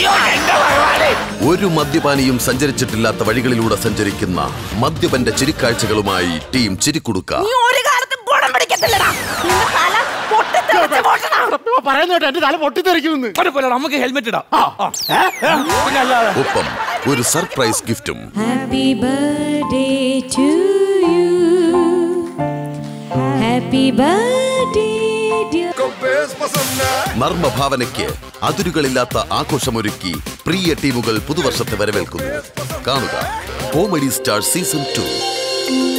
ഒരു മദ്യപാനിയും സഞ്ചരിച്ചിട്ടില്ലാത്ത വഴികളിലൂടെ സഞ്ചരിക്കുന്ന മദ്യപന്റെ ചിരിക്കാഴ്ചകളുമായി ടീം ചിരിക്കുടുക്ക നീ ഒരു കാലത്തും ഗുണം പിടിക്കത്തില്ലടാ നിന്റെ തല പൊട്ടിത്തെറിച്ച് പൊട്ടണം പറയുന്ന കേട്ടോ എന്റെ തല പൊട്ടിത്തെറിക്കുമെന്ന് കുഴപ്പമില്ല നമുക്ക് ഹെൽമെറ്റ് ഇടാം പിന്നെ അല്ലാതെ ഒപ്പം ഒരു സർപ്രൈസ് ഗിഫ്റ്റും Happy birthday to you. Happy birthday, dear. നർമ്മഭാവനയ്ക്ക് അതിരുകളില്ലാത്ത ആഘോഷമൊരുക്കി പ്രിയ ടീമുകൾ പുതുവർഷത്തെ വരവേൽക്കുന്നു കാണുക കോമഡി സ്റ്റാർ സീസൺ ടു